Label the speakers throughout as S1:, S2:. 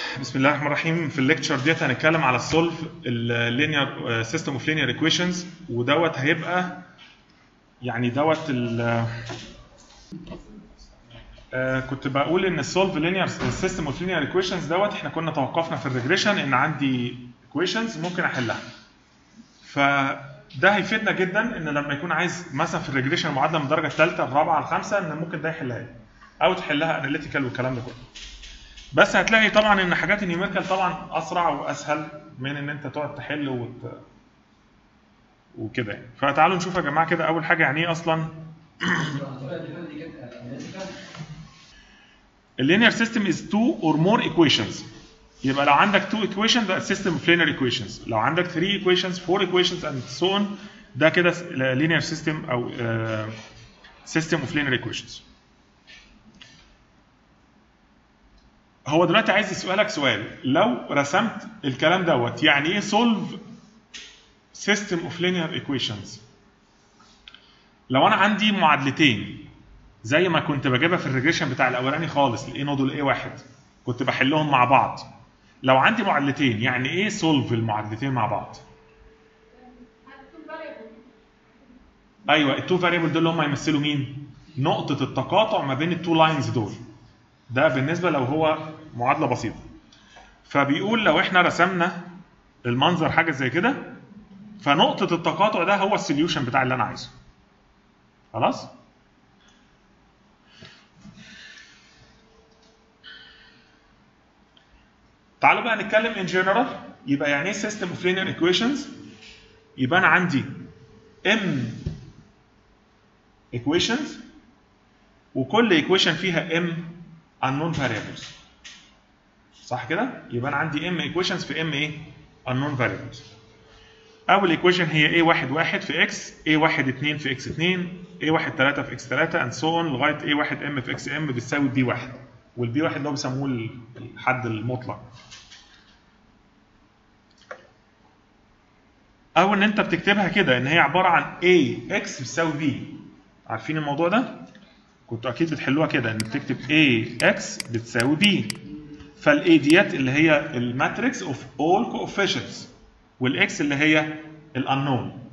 S1: بسم الله الرحمن الرحيم في الليكتشر ديت هنتكلم على السولف اللينير سيستم اوف لينير ايكويشنز ودوت هيبقى يعني دوت ال آه، كنت بقول ان السولف لينير سيستم اوف لينير ايكويشنز دوت احنا كنا توقفنا في الريجريشن ان عندي ايكويشنز ممكن احلها فده هيفيدنا جدا ان لما يكون عايز مثلا في الريجريشن معادله من الدرجه الثالثه الرابعه الخامسه ان ممكن ده يحلها لي او تحلها اناليتيكال والكلام ده كله بس هتلاقي طبعا ان حاجات النيوميريكال طبعا اسرع واسهل من ان انت تقعد تحل وت... وكده يعني فتعالوا نشوف يا جماعه كده اول حاجه يعني ايه اصلا اللينير سيستم از تو اور مور ايكويشنز يبقى لو عندك تو ايكويشنز ده سيستم اوف لينير ايكويشنز لو عندك 3 ايكويشنز 4 ايكويشنز اند سو اون ده كده لينير سيستم او سيستم اوف لينير ايكويشنز هو دلوقتي عايز يسألك سؤال لو رسمت الكلام دوت يعني ايه solve system of linear equations لو انا عندي معادلتين زي ما كنت بجيبها في الريجريشن بتاع الاولاني خالص الاي نود والاي واحد كنت بحلهم مع بعض لو عندي معادلتين يعني ايه solve المعادلتين مع بعض ايوه التو فاريبل دول هم يمثلوا مين نقطه التقاطع ما بين التو لاينز دول ده بالنسبه لو هو معادله بسيطه فبيقول لو احنا رسمنا المنظر حاجه زي كده فنقطه التقاطع ده هو السوليوشن بتاع اللي انا عايزه خلاص تعالوا بقى نتكلم ان جنرال يبقى يعني ايه سيستم اوف لينير ايكويشنز يبقى انا عندي ام ايكويشنز وكل ايكويشن فيها ام unknown variables صح كده يبقى انا عندي ام ايكويشنز في ام ايه unknown variables اول ايكويشن هي a واحد واحد في x a واحد 2 في x 2 a واحد 3 في x 3 and so on لغايه a واحد m في x m بتساوي b واحد والبي واحد اللي هو بيسموه الحد المطلق او ان انت بتكتبها كده ان هي عباره عن a x بتساوي b عارفين الموضوع ده كنتوا اكيد بتحلوها كده ان بتكتب a x بتساوي b فالاي ديت اللي هي الماتريكس اوف اول coefficients والاكس اللي هي الانون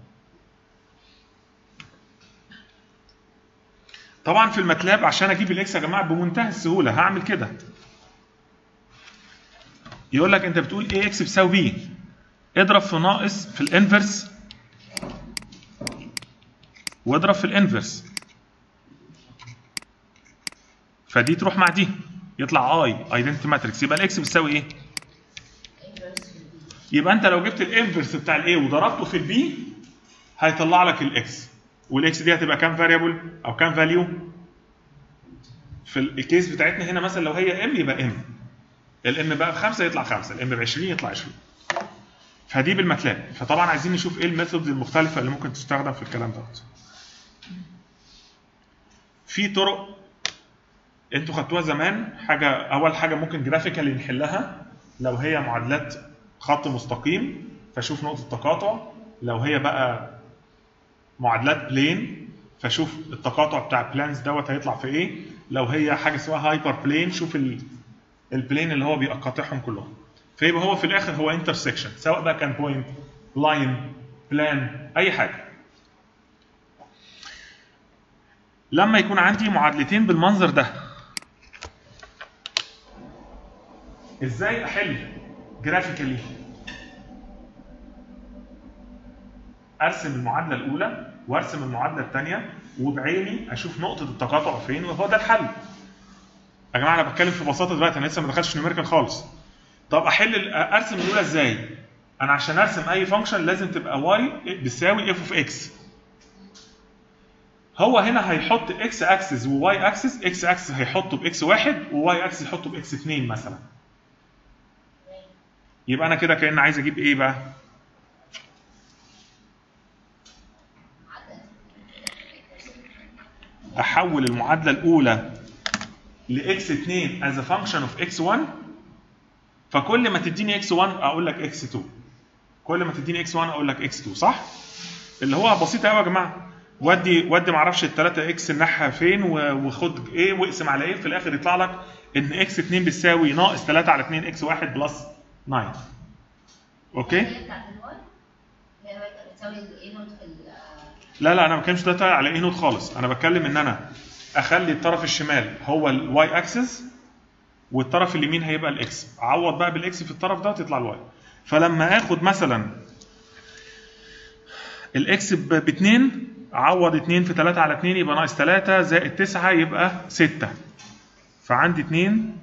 S1: طبعا في الماتلاب عشان اجيب الاكس يا جماعه بمنتهى السهوله هعمل كده يقول لك انت بتقول ايه اكس بتساوي بي اضرب في ناقص في الانفرس واضرب في الانفرس فدي تروح مع دي يطلع اي ايدنتي ماتريكس يبقى الاكس بتساوي ايه؟ يبقى انت لو جبت الانفرس بتاع الاي وضربته في البي هيطلع لك الاكس والاكس دي هتبقى كام فاريبل او كام فاليو؟ في الكيس بتاعتنا هنا مثلا لو هي ام يبقى ام الام بقى بخمسه يطلع خمسه الام ب 20 يطلع 20 فدي بالماتلاب فطبعا عايزين نشوف ايه الميثودز المختلفه اللي ممكن تستخدم في الكلام دوت في طرق انتوا خدتوها زمان حاجه اول حاجه ممكن جرافيكالي نحلها لو هي معادلات خط مستقيم فشوف نقطه التقاطع لو هي بقى معادلات بلين فشوف التقاطع بتاع بلانز دوت هيطلع في ايه لو هي حاجه اسمها هايبر بلين شوف البلين اللي هو بيقاطعهم كلهم فيبقى هو في الاخر هو انترسكشن سواء بقى كان بوينت لاين بلان اي حاجه لما يكون عندي معادلتين بالمنظر ده ازاي احل جرافيكالي ارسم المعادله الاولى وارسم المعادله الثانيه وبعيني اشوف نقطه التقاطع فين وهو ده الحل يا جماعه انا بتكلم في بساطه دلوقتي انا لسه ما دخلتش نيوميريكال خالص طب احل ارسم الاولى ازاي انا عشان ارسم اي فانكشن لازم تبقى واي بتساوي اف اوف اكس هو هنا هيحط اكس اكسس وواي اكسس اكس اكسس هيحطه باكس واحد وواي اكسس يحطه باكس اثنين مثلا يبقى انا كده كان عايز اجيب ايه بقى احول المعادله الاولى لاكس 2 as a function of x1 فكل ما تديني x1 اقول لك x2 كل ما تديني x1 اقول لك x2 صح اللي هو بسيط قوي يا جماعه ودي ودي معرفش ال 3 اكس الناحيه فين و- وخد ايه واقسم على ايه في الاخر يطلع لك ان اكس 2 بتساوي ناقص 3 على 2 اكس 1 بلس 9 اوكي
S2: هي بتاعت الواي هي بتساوي الايه نوت في ال
S1: لا لا انا ما بتكلمش دلوقتي على ايه نوت خالص انا بتكلم ان انا اخلي الطرف الشمال هو الواي اكسس والطرف اليمين هيبقى الاكس اعوض بقى بالاكس في الطرف ده تطلع الواي فلما اخد مثلا الاكس ب 2 اعوض 2 في 3 على 2 يبقى ناقص 3 زائد 9 يبقى 6 فعندي 2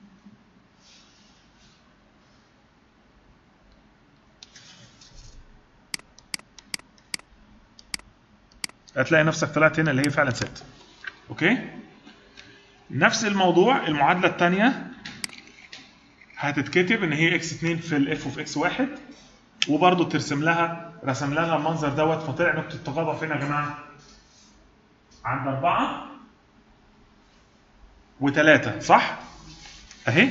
S1: هتلاقي نفسك طلعت هنا اللي هي فعلا 6 اوكي نفس الموضوع المعادله الثانيه هتتكتب ان هي اكس 2 في الاف اوف اكس 1 وبرضه ترسم لها رسم لها المنظر دوت فطلع نقطه التقاطع فين يا جماعه؟ عند أربعة وثلاثة صح؟ أهي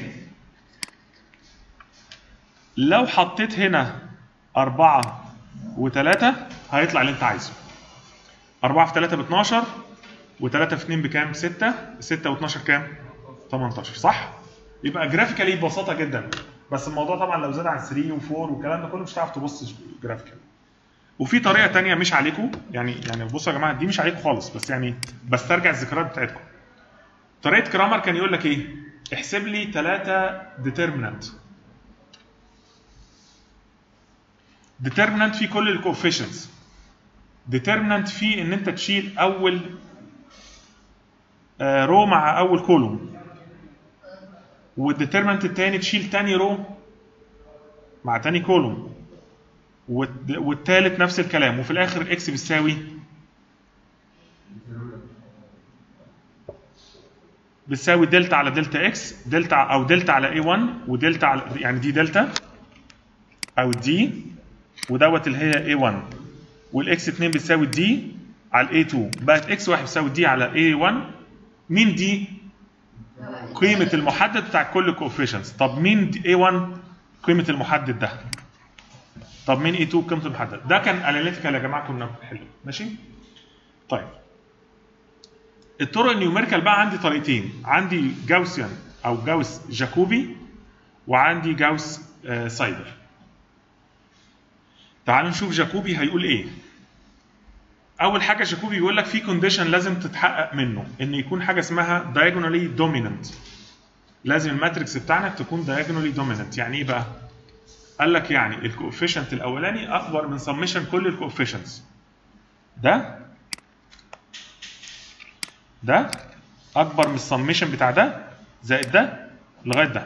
S1: لو حطيت هنا أربعة وثلاثة هيطلع اللي أنت عايزه 4 في 3 ب 12 و3 في 2 بكام؟ 6 6 و12 كام؟ 18 صح؟ يبقى جرافيكالي ببساطه جدا بس الموضوع طبعا لو زاد عن 3 و4 والكلام ده كله مش هتعرف تبص جرافيكال وفي طريقه تانية مش عليكم يعني يعني بصوا يا جماعه دي مش عليكم خالص بس يعني بسترجع الذكريات بتاعتكم طريقه كرامر كان يقول لك ايه احسب لي 3 ديترمينانت ديترمينانت فيه كل الكوفيشنتس ديترمينانت فيه ان انت تشيل اول آه، رو مع اول كولوم والديترمنت التاني تشيل تاني رو مع تاني كولوم والد- والتالت نفس الكلام وفي الاخر اكس بتساوي بتساوي دلتا على دلتا اكس دلتا او دلتا على اي 1 ودلتا على يعني دي دلتا او دي ودوت اللي هي اي 1 والاكس 2 بتساوي دي على الاي 2 بقت اكس 1 بتساوي دي على اي 1 مين دي؟ قيمة المحدد بتاع كل كوفيشنتس طب مين A1 قيمة المحدد ده طب مين A2 قيمة المحدد ده كان اناليتيكال يا جماعة كنا بنحله ماشي طيب الطرق النيوميريكال بقى عندي طريقتين عندي جاوسيان او جاوس جاكوبي وعندي جاوس آه، سايدر تعالوا نشوف جاكوبي هيقول ايه اول حاجه جاكوبي بيقول لك في كونديشن لازم تتحقق منه ان يكون حاجه اسمها diagonally dominant لازم الماتريكس بتاعنا تكون diagonally dominant يعني ايه بقى قال لك يعني الكوفيشنت الاولاني اكبر من سميشن كل الكوفيشنتس ده ده اكبر من السميشن بتاع ده زائد ده لغايه ده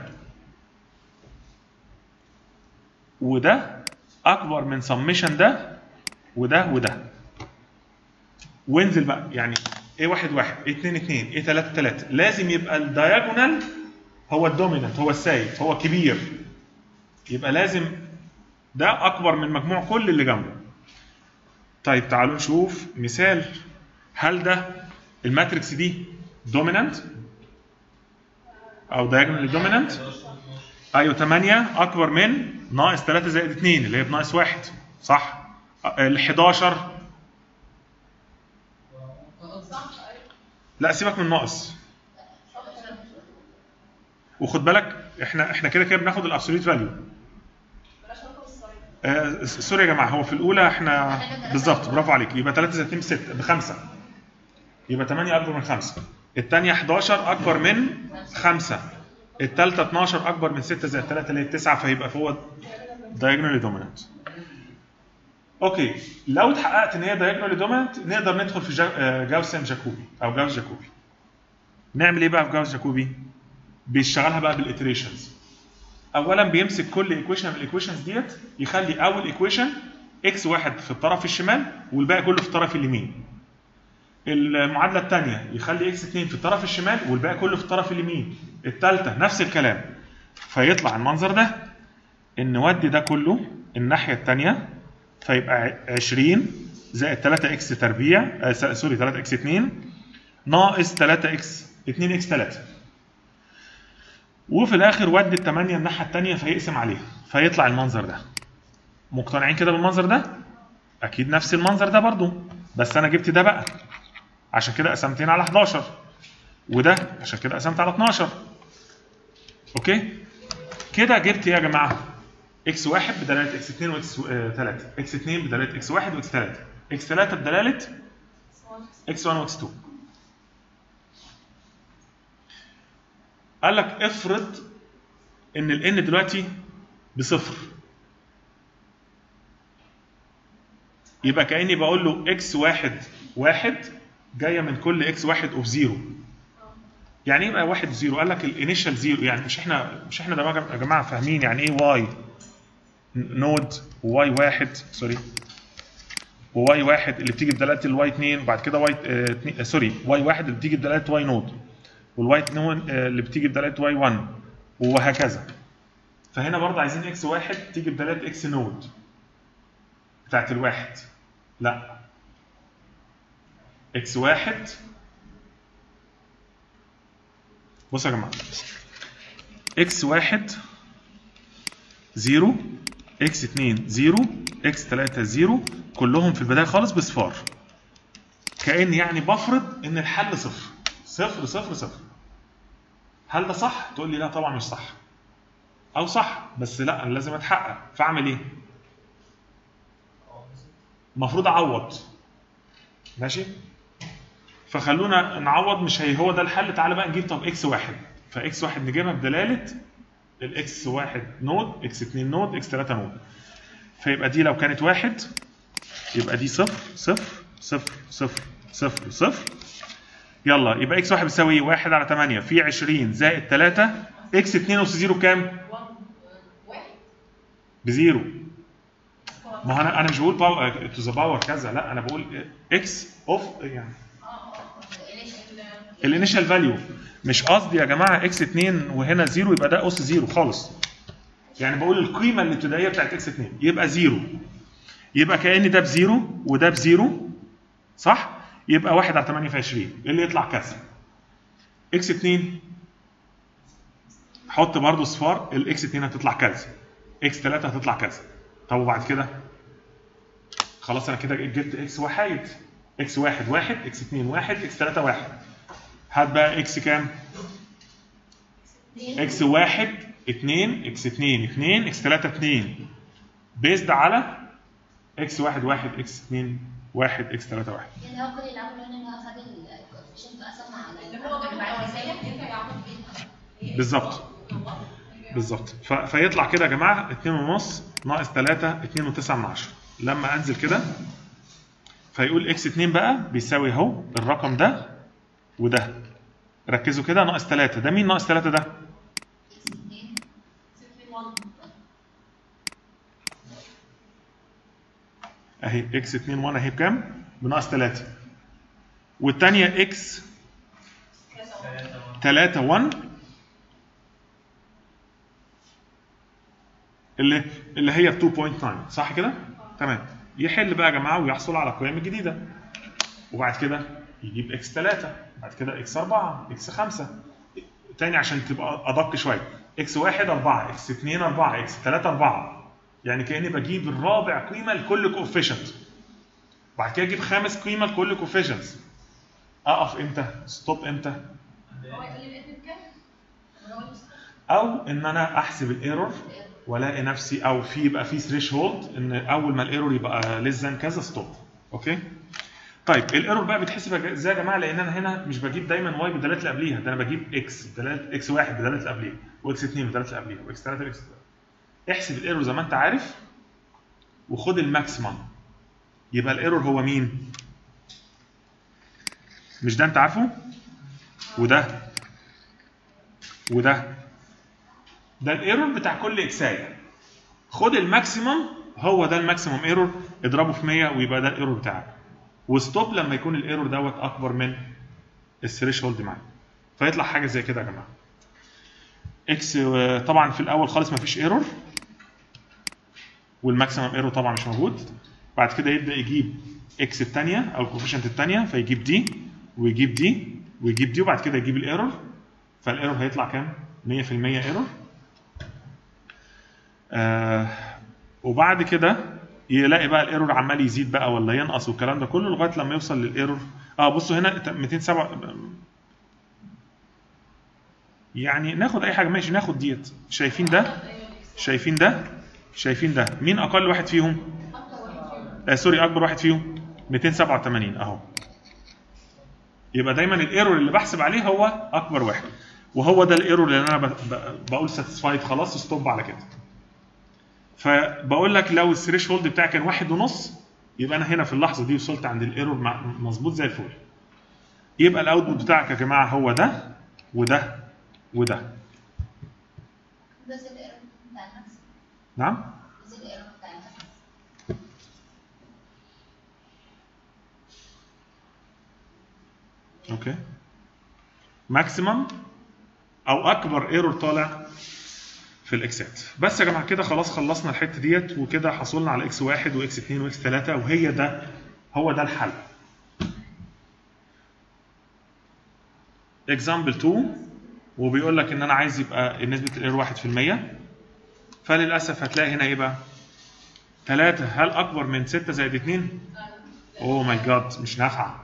S1: وده اكبر من سميشن ده وده وده وانزل بقى يعني ايه واحد واحد ايه اتنين اتنين ايه تلاته تلاته لازم يبقى الدايجونال هو الدوميننت هو السايد هو كبير يبقى لازم ده اكبر من مجموع كل اللي جنبه طيب تعالوا نشوف مثال هل ده الماتريكس دي دوميننت او diagonally دوميننت ايوه 8 اكبر من ناقص 3 زائد 2 اللي هي بناقص 1 صح ال 11 لا سيبك من ناقص وخد بالك احنا احنا كده كده بناخد الابسوليت فاليو آه سوري يا جماعه هو في الاولى احنا بالظبط برافو عليك يبقى 3 زائد 2 ب 6 بخمسه يبقى 8 اكبر من 5 الثانيه 11 اكبر من 5 الثالثه 12 اكبر من 6 زائد 3 اللي هي 9 فيبقى هو diagonally dominant اوكي لو اتحققت ان هي diagonally dominant نقدر ندخل في جا- آه، جاوسيان جاكوبي او جاوس جاكوبي نعمل ايه بقى في جاوس جاكوبي بيشتغلها بقى بالاتريشنز اولا بيمسك كل ايكويشن من الايكويشنز ديت يخلي اول ايكويشن اكس واحد في الطرف الشمال والباقي كله في الطرف اليمين المعادله الثانيه يخلي اكس 2 في الطرف الشمال والباقي كله في الطرف اليمين الثالثه نفس الكلام فيطلع المنظر ده ان نودي ده كله الناحيه الثانيه فيبقى 20 زائد 3 اكس تربيع آه س- سوري 3 اكس 2 ناقص 3 اكس 2 اكس 3 وفي الاخر ودي الثمانيه الناحيه الثانيه فيقسم عليها فيطلع المنظر ده مقتنعين كده بالمنظر ده اكيد نفس المنظر ده برضو بس انا جبت ده بقى عشان كده قسمتين على 11 وده عشان كده قسمت على 12 اوكي كده جبت ايه يا جماعه اكس 1 بدلاله اكس 2 واكس 3 اكس 2 بدلاله اكس 1 واكس 3 اكس 3 بدلاله اكس 1 واكس 2 قال لك افرض ان ال n دلوقتي بصفر يبقى كاني بقول له اكس واحد واحد جايه من كل اكس واحد اوف زيرو يعني ايه يبقى واحد زيرو قال لك الانيشال زيرو يعني مش احنا مش احنا ده يا جماعه فاهمين يعني ايه واي نود وواي واحد سوري وواي واحد اللي بتيجي بدلاله الواي 2 وبعد كده واي اه اتنين- آه، سوري واي واحد اللي بتيجي بدلاله واي نود والواي 2 آه، اللي بتيجي بدلاله واي 1 وهكذا فهنا برضه عايزين اكس واحد تيجي بدلاله اكس نود بتاعت الواحد لا اكس واحد بصوا يا جماعه اكس واحد زيرو اكس 2 زيرو اكس 3 زيرو كلهم في البدايه خالص بصفار كأن يعني بفرض ان الحل صفر صفر صفر صفر هل ده صح؟ تقول لي لا طبعا مش صح او صح بس لا انا لازم اتحقق فاعمل ايه؟ المفروض اعوض ماشي؟ فخلونا نعوض مش هي هو ده الحل تعالى بقى نجيب طب اكس واحد فاكس واحد نجيبها بدلاله الاكس واحد نود اكس 2 نود اكس 3 نود فيبقى دي لو كانت واحد يبقى دي صفر صفر صفر صفر صفر صفر يلا يبقى اكس واحد بيساوي ايه؟ واحد على 8 في 20 زائد 3 اكس 2 اس 0 بكام؟
S2: واحد
S1: بزيرو ما هو انا انا مش بقول باور تو ذا باور كذا لا انا بقول اكس اوف يعني الانيشال فاليو مش قصدي يا جماعه اكس 2 وهنا زيرو يبقى ده اس زيرو خالص يعني بقول القيمه الابتدائيه بتاعت اكس 2 يبقى زيرو يبقى كان ده بزيرو وده بزيرو صح يبقى 1 على 8 في 20 اللي يطلع كذا اكس 2 حط برضو صفار الاكس 2 هتطلع كذا اكس 3 هتطلع كذا طب وبعد كده خلاص انا كده جبت اكس وحايد اكس 1 1 اكس 2 1 اكس 3 1 هات بقى اكس كام اكس 1 2 اكس 2 2 اكس 3 2 بيزد على اكس 1 1 اكس 2 1 اكس 3 1
S2: يعني هو كل اللي عمله هنا ان هو خد الكوفيشنت قسم على
S3: اللي هو كان
S2: بعد
S3: بعد
S2: كده
S3: يرجع يعمل ايه؟
S1: بالظبط بالظبط ف- فيطلع كده يا جماعه 2 ونص ناقص 3 2 و9 من 10 لما انزل كده فيقول اكس 2 بقى بيساوي اهو الرقم ده وده ركزوا كده ناقص 3 ده مين ناقص 3 ده؟ اهي اكس 2 1 اهي بكام؟ بناقص 3 والثانيه اكس 3 1 اللي اللي هي ب 2.9 صح كده؟ تمام يحل بقى يا جماعه ويحصل على القيم الجديده وبعد كده يجيب اكس 3 بعد كده اكس 4 اكس 5 تاني عشان تبقى ادق شويه اكس 1 4 اكس 2 4 اكس 3 4 يعني كاني بجيب الرابع قيمه لكل كوفيشنت بعد كده اجيب خامس قيمه لكل كوفيشنت اقف امتى؟ ستوب امتى؟
S3: هو يقول لي الاسم كام؟
S1: او ان انا احسب الايرور والاقي نفسي او في يبقى في ثريش هولد ان اول ما الايرور يبقى ليس ذان كذا ستوب اوكي طيب الايرور بقى بيتحسب ازاي يا جماعه لان انا هنا مش بجيب دايما واي بالدالات اللي قبليها ده انا بجيب اكس بدلاله اكس 1 بدلاله اللي قبليها واكس 2 بدلاله اللي قبليها واكس 3 اكس احسب الايرور زي ما انت عارف وخد الماكسيمم يبقى الايرور هو مين مش ده انت عارفه وده وده ده الايرور بتاع كل اكسايه خد الماكسيمم هو ده الماكسيمم ايرور اضربه في 100 ويبقى ده الايرور بتاعك وستوب لما يكون الايرور دوت اكبر من الثريش هولد معاك فيطلع حاجه زي كده يا جماعه اكس آه، طبعا في الاول خالص ما فيش ايرور والماكسيمم ايرور طبعا مش موجود بعد كده يبدا يجيب اكس الثانيه او الكوفيشنت الثانيه فيجيب دي ويجيب دي ويجيب دي وبعد كده يجيب الايرور فالايرور هيطلع كام 100% ايرور آه وبعد كده يلاقي بقى الايرور عمال يزيد بقى ولا ينقص والكلام ده كله لغايه لما يوصل للايرور اه بصوا هنا 207 يعني ناخد اي حاجه ماشي ناخد ديت شايفين ده شايفين ده شايفين ده مين اقل واحد فيهم آه سوري اكبر واحد فيهم 287 اهو يبقى دايما الايرور اللي بحسب عليه هو اكبر واحد وهو ده الايرور اللي انا ب- ب- بقول ساتيسفايد خلاص ستوب على كده فبقول لك لو الثريش هولد بتاعي كان واحد ونص يبقى انا هنا في اللحظه دي وصلت عند الايرور مع- مظبوط زي الفل يبقى الاوتبوت بتاعك يا جماعه هو ده وده وده
S2: ده زي الايرور بتاع النفس
S1: نعم
S2: زي الايرور بتاع النفس
S1: اوكي ماكسيمم او اكبر ايرور طالع في الاكسات بس يا جماعه كده خلاص خلصنا الحته ديت وكده حصلنا على اكس واحد واكس 2 واكس 3 وهي ده هو ده الحل اكزامبل 2 وبيقول لك ان انا عايز يبقى نسبه الايرور 1% فللاسف هتلاقي هنا ايه بقى 3 هل اكبر من 6 زائد 2 اوه ماي جاد مش نافعه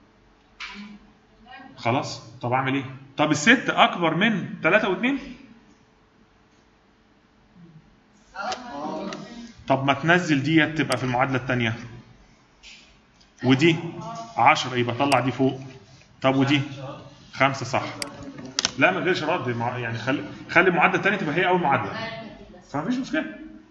S1: خلاص طب اعمل ايه طب الست اكبر من 3 و2 طب ما تنزل ديت تبقى في المعادله الثانيه ودي 10 يبقى طلع دي فوق طب ودي خمسة صح لا من غير شرط دي مع- يعني خلي خلي المعادله الثانيه تبقى هي اول معادله فمفيش مشكله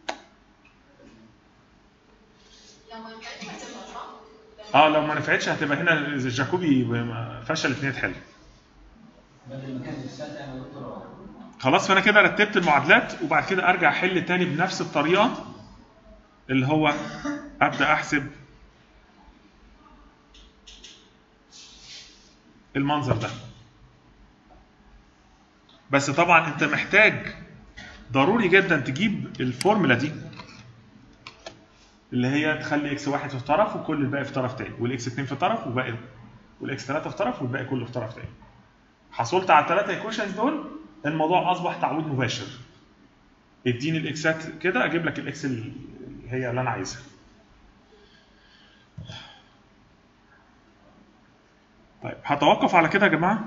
S3: لو ما ينفعش احسبها صح؟
S1: اه لو ما نفعتش هتبقى هنا جاكوبي فشلت ان هي تحل
S4: بدل ما كان الساعه انا دكتور
S1: خلاص فانا كده رتبت المعادلات وبعد كده ارجع احل تاني بنفس الطريقه اللي هو ابدا احسب المنظر ده بس طبعا انت محتاج ضروري جدا تجيب الفورمولا دي اللي هي تخلي اكس واحد في طرف وكل الباقي في طرف تاني والاكس 2 في طرف وباقي والاكس 3 في طرف والباقي كله في طرف تاني حصلت على الثلاثه ايكويشنز دول الموضوع اصبح تعويض مباشر اديني الاكسات كده اجيب لك الاكس اللي هي اللي انا عايزها طيب هتوقف على كده يا جماعه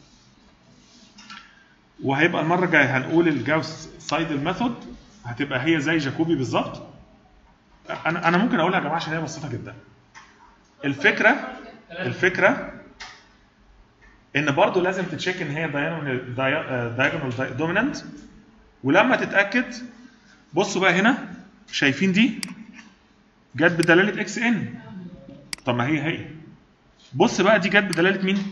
S1: وهيبقى المره الجايه هنقول الجاوس سايدل ميثود هتبقى هي زي جاكوبي بالظبط انا انا ممكن اقولها يا جماعه عشان هي بسيطه جدا الفكره الفكره ان برضه لازم تتشيك ان هي دايجونال دومينانت ولما تتاكد بصوا بقى هنا شايفين دي جت بدلاله اكس ان طب ما هي هي بص بقى دي جت بدلاله مين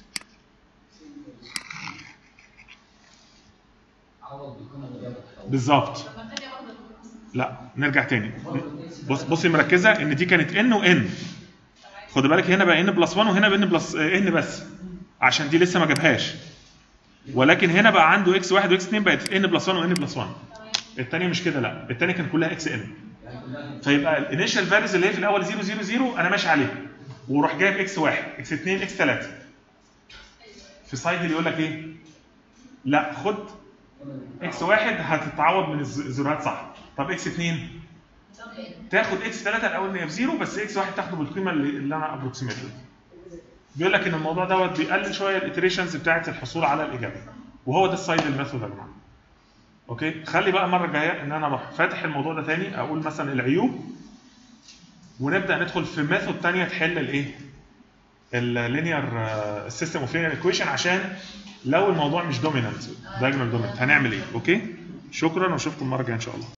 S4: عوض بيكون الاجابه
S1: بالظبط
S3: لما الثانيه برضه
S1: لا نرجع تاني بص بصي مركزه ان دي كانت ان وان خد بالك هنا بقى ان بلس 1 وهنا بقى ان بلس ان بس عشان دي لسه ما جابهاش ولكن هنا بقى عنده اكس 1 واكس 2 بقت ان بلس 1 وان بلس 1 الثانيه مش كده لا الثانيه كان كلها اكس ان فيبقى الانيشال فاليوز اللي هي في الاول 0 0 0 انا ماشي عليها وروح جايب اكس 1 اكس 2 اكس 3 في سايد اللي يقول لك ايه لا خد اكس 1 هتتعوض من الز- الزيروهات صح طب اكس 2 تاخد اكس 3 الاول ان هي بزيرو بس اكس 1 تاخده بالقيمه اللي, اللي انا ابروكسيميتد بيقول لك ان الموضوع دوت بيقلل شويه الاتريشنز بتاعه الحصول على الاجابه وهو ده السايد الميثود يا جماعه اوكي خلي بقى المره الجايه ان انا اروح فاتح الموضوع ده تاني اقول مثلا العيوب ونبدا ندخل في ميثود تانية تحل الايه اللينير السيستم اوف لينير ايكويشن عشان لو الموضوع مش دومينانت دايجونال دومينانت هنعمل ايه اوكي شكرا واشوفكم المره الجايه ان شاء الله